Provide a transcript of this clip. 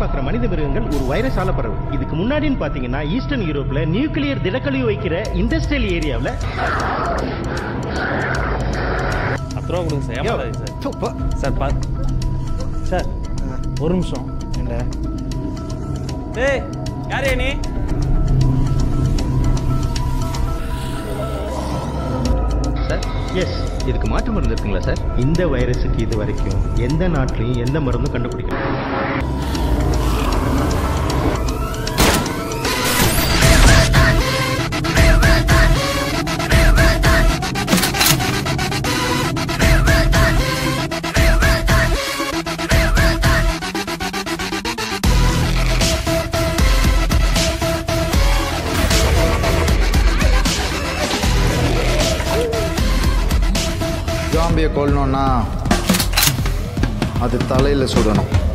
பார்க்குற மனித மிருகங்கள் ஒரு வைரஸால பரவும் இதுக்கு முன்னாடின்னு பார்த்தீங்கன்னா ஈஸ்டர்ன் யூரோப்ல நியூக்ளியர் திடக்கழிவு வைக்கிற இண்டஸ்ட்ரியல் ஏரியாவில் பத்து ரூபா கொடுங்க சார் ஏமாத்தாதீங்க சார் சார் பா சார் ஒரு நிமிஷம் என்ன டேய் யாரே நீ சார் எஸ் இதுக்கு மாற்று மருந்து இருக்குங்களா சார் இந்த வைரஸுக்கு இது வரைக்கும் எந்த நாட்டிலையும் எந்த மருந்தும் கண்டுபிடிக்கல ஜாம்பியை கொல்லணும்னா அது தலையில் சுடணும்